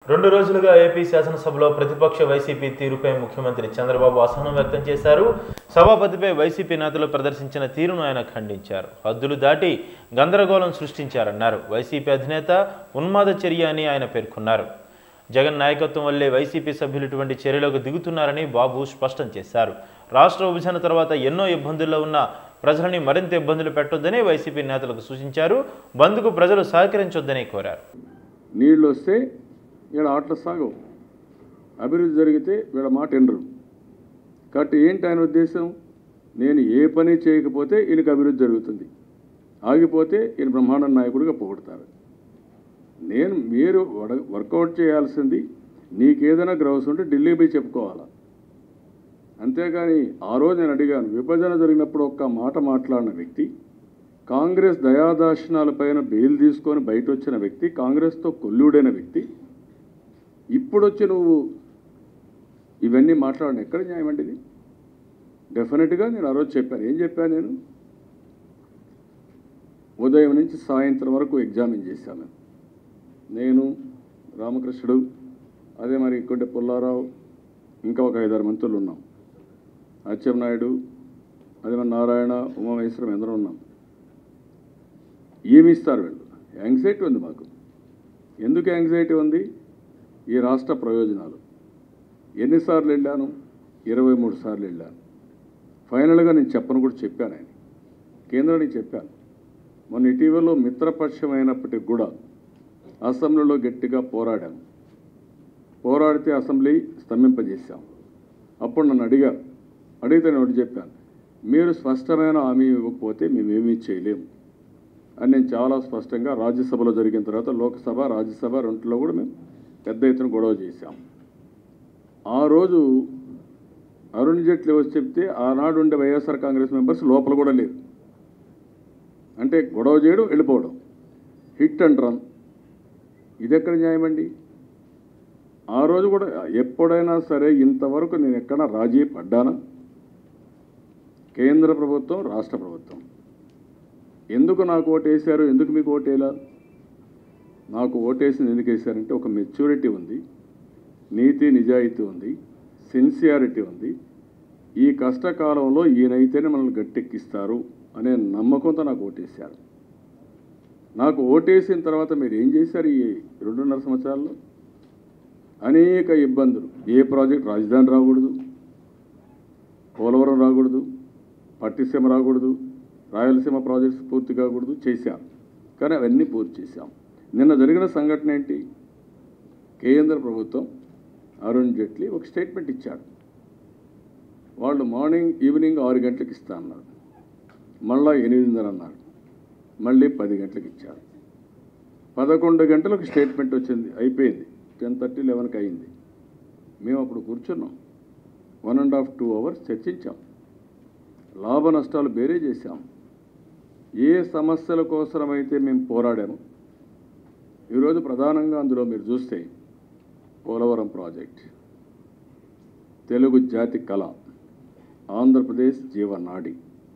రెండు రోజులుగా ఏపీ శాసనసభలో ప్రతిపక్ష వైసీపీ తీరుపై ముఖ్యమంత్రి చంద్రబాబు అసహనం వ్యక్తం చేశారు సభాపతిపై వైసీపీ నేతలు ప్రదర్శించిన తీరును ఆయన ఖండించారు హద్దులు దాటి గందరగోళం సృష్టించారన్నారు వైసీపీ అధినేత ఉన్మాద చర్య అని ఆయన పేర్కొన్నారు జగన్ నాయకత్వం వల్లే వైసీపీ సభ్యులు ఇటువంటి చర్యలకు దిగుతున్నారని బాబు స్పష్టం చేశారు రాష్ట్ర విభజన తర్వాత ఎన్నో ఇబ్బందుల్లో ఉన్న ప్రజలని మరింత ఇబ్బందులు పెట్టొద్దని వైసీపీ నేతలకు సూచించారు బంద్కు ప్రజలు సహకరించొద్దని కోరారు నీళ్ళు వస్తే వీళ్ళ ఆటలు సాగవు అభివృద్ధి జరిగితే వీళ్ళ మాట వినరు కాబట్టి ఏంటి ఆయన ఉద్దేశం నేను ఏ పని చేయకపోతే ఈయనకి అభివృద్ధి జరుగుతుంది ఆగిపోతే ఈయన బ్రహ్మాండ నాయకుడిగా పొగుడతారు నేను మీరు వడ- వర్కౌట్ చేయాల్సింది నీకేదైనా గ్రౌస్ ఉంటే ఢిల్లీ పోయి చెప్పుకోవాలా అంతేగాని ఆ రోజు నేను అడిగాను విభజన జరిగినప్పుడు ఒక్క మాట మాట్లాడిన వ్యక్తి కాంగ్రెస్ దయాదాక్షిణాలపైన బెయిల్ తీసుకొని బయట వచ్చిన వ్యక్తి కాంగ్రెస్తో కొల్లుడైన వ్యక్తి ఇప్పుడు వచ్చి నువ్వు ఇవన్నీ మాట్లాడిన ఎక్కడ న్యాయం అండి ఇది డెఫినెట్గా నేను ఆ రోజు చెప్పాను ఏం చెప్పాను నేను ఉదయం నుంచి సాయంత్రం వరకు ఎగ్జామిన్ చేశాను నేను రామకృష్ణుడు అదే మరి ఇంకొంటే పుల్లారావు ఇంకా ఒక ఐదారు మంత్రులు ఉన్నాం అచ్చెన్నాయుడు అదే మరి నారాయణ ఉమామహేశ్వరం ఎందరో ఉన్నాం ఏమి ఇస్తారు వీళ్ళు యాంగ్జైటీ ఉంది మాకు ఎందుకు యాంగ్జైటీ ఉంది ఈ రాష్ట్ర ప్రయోజనాలు ఎన్నిసార్లు వెళ్ళాను ఇరవై మూడు సార్లు వెళ్ళాను ఫైనల్గా నేను చెప్పను కూడా చెప్పాను ఆయన కేంద్రానికి చెప్పాను మొన్న ఇటీవల మిత్రపక్షం అయినప్పటికి కూడా అసెంబ్లీలో గట్టిగా పోరాడాము పోరాడితే అసెంబ్లీ స్తంభింపజేశాం అప్పుడు నన్ను అడిగారు అడిగితే నేను ఒకటి చెప్పాను మీరు స్పష్టమైన హామీ ఇవ్వకపోతే మేమేమీ చేయలేము అని నేను చాలా స్పష్టంగా రాజ్యసభలో జరిగిన తర్వాత లోక్సభ రాజ్యసభ రెండులో కూడా మేము పెద్ద ఎత్తున గొడవ చేశాం ఆ రోజు అరుణ్ జైట్లీ వచ్చి చెప్తే ఆనాడు ఉండే వైఎస్ఆర్ కాంగ్రెస్ మెంబర్స్ లోపల కూడా లేరు అంటే గొడవ చేయడం వెళ్ళిపోవడం హిట్ అండ్ రన్ ఇది ఎక్కడ న్యాయమండి ఆ రోజు కూడా ఎప్పుడైనా సరే ఇంతవరకు నేను ఎక్కడ రాజీ పడ్డానా కేంద్ర ప్రభుత్వం రాష్ట్ర ప్రభుత్వం ఎందుకు నాకు ఓటేశారు ఎందుకు మీకు ఓటేలా నాకు ఓటేసింది ఎందుకు వేశారంటే ఒక మెచ్యూరిటీ ఉంది నీతి నిజాయితీ ఉంది సిన్సియారిటీ ఉంది ఈ కష్టకాలంలో ఈయనైతేనే మనల్ని గట్టెక్కిస్తారు అనే నమ్మకంతో నాకు ఓటేశారు నాకు ఓటేసిన తర్వాత మీరు ఏం చేశారు ఈ రెండున్నర సంవత్సరాల్లో అనేక ఇబ్బందులు ఏ ప్రాజెక్ట్ రాజధాని రాకూడదు పోలవరం రాకూడదు పట్టిసీమ రాకూడదు రాయలసీమ ప్రాజెక్ట్స్ పూర్తి కాకూడదు చేశాం కానీ అవన్నీ పూర్తి చేశాం నిన్న జరిగిన సంఘటన ఏంటి కేంద్ర ప్రభుత్వం అరుణ్ జైట్లీ ఒక స్టేట్మెంట్ ఇచ్చాడు వాళ్ళు మార్నింగ్ ఈవినింగ్ ఆరు గంటలకు ఇస్తా అన్నారు మళ్ళా ఎనిమిదిన్నర అన్నారు మళ్ళీ పది గంటలకు ఇచ్చారు పదకొండు గంటలకు స్టేట్మెంట్ వచ్చింది అయిపోయింది టెన్ థర్టీ లెవెన్కి అయింది మేము అప్పుడు కూర్చున్నాం one and half two hours చర్చించాం లాభ నష్టాలు బేరే చేశాం ఏ సమస్యల కోసమైతే మేము పోరాడాము ఈరోజు ప్రధానంగా అందులో మీరు చూస్తే పోలవరం ప్రాజెక్ట్ తెలుగు జాతి కళ ఆంధ్రప్రదేశ్ జీవనాడి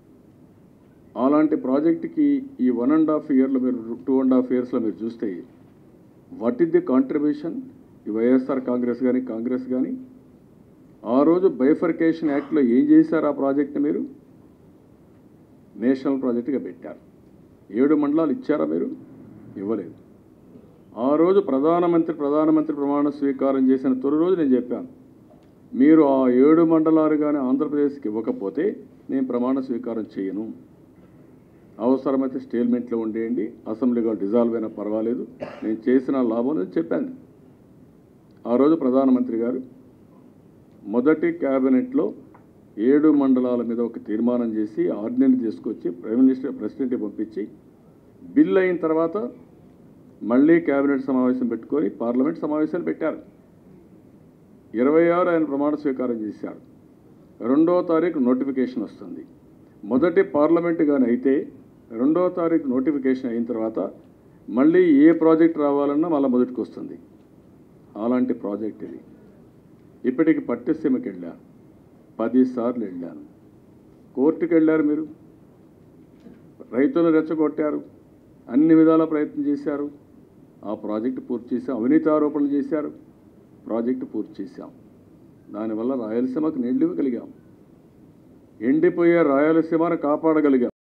అలాంటి ప్రాజెక్టుకి ఈ వన్ అండ్ హాఫ్ ఇయర్లో మీరు టూ అండ్ హాఫ్ ఇయర్స్లో మీరు చూస్తే వాట్ ఇస్ ది కాంట్రిబ్యూషన్ ఈ వైఎస్ఆర్ కాంగ్రెస్ కానీ కాంగ్రెస్ కానీ ఆ రోజు బైఫర్కేషన్ యాక్ట్లో ఏం చేశారు ఆ ప్రాజెక్ట్ని మీరు నేషనల్ ప్రాజెక్టుగా పెట్టారు ఏడు మండలాలు ఇచ్చారా మీరు ఇవ్వలేదు ఆ రోజు ప్రధానమంత్రి ప్రధానమంత్రి ప్రమాణ స్వీకారం చేసిన తొలి రోజు నేను చెప్పాను మీరు ఆ ఏడు మండలాలు కానీ ఆంధ్రప్రదేశ్కి ఇవ్వకపోతే నేను ప్రమాణ స్వీకారం చేయను అవసరమైతే స్టేల్మెంట్లో ఉండేయండి అసెంబ్లీగా డిజాల్వ్ అయినా పర్వాలేదు నేను చేసిన లాభం అని చెప్పాను ఆ రోజు ప్రధానమంత్రి గారు మొదటి క్యాబినెట్లో ఏడు మండలాల మీద ఒక తీర్మానం చేసి ఆర్డినెన్స్ తీసుకొచ్చి ప్రైమ్ మినిస్టర్ ప్రెసిడెంట్కి పంపించి బిల్ అయిన తర్వాత మళ్ళీ క్యాబినెట్ సమావేశం పెట్టుకొని పార్లమెంట్ సమావేశాలు పెట్టారు ఇరవై ఆరు ఆయన ప్రమాణ స్వీకారం చేశారు రెండవ తారీఖు నోటిఫికేషన్ వస్తుంది మొదటి పార్లమెంట్ కానీ అయితే రెండవ తారీఖు నోటిఫికేషన్ అయిన తర్వాత మళ్ళీ ఏ ప్రాజెక్ట్ రావాలన్నా మళ్ళీ మొదటికి వస్తుంది అలాంటి ప్రాజెక్ట్ ఇది ఇప్పటికి పట్టిసీమకి వెళ్ళాను పదిసార్లు వెళ్ళాను కోర్టుకి వెళ్ళారు మీరు రైతులు రెచ్చగొట్టారు అన్ని విధాల ప్రయత్నం చేశారు ఆ ప్రాజెక్టు పూర్తి చేసాం అవినీతి ఆరోపణలు చేశారు ప్రాజెక్టు పూర్తి చేశాం దానివల్ల రాయలసీమకు నీళ్లు ఇవ్వగలిగాం ఎండిపోయే రాయలసీమను కాపాడగలిగాం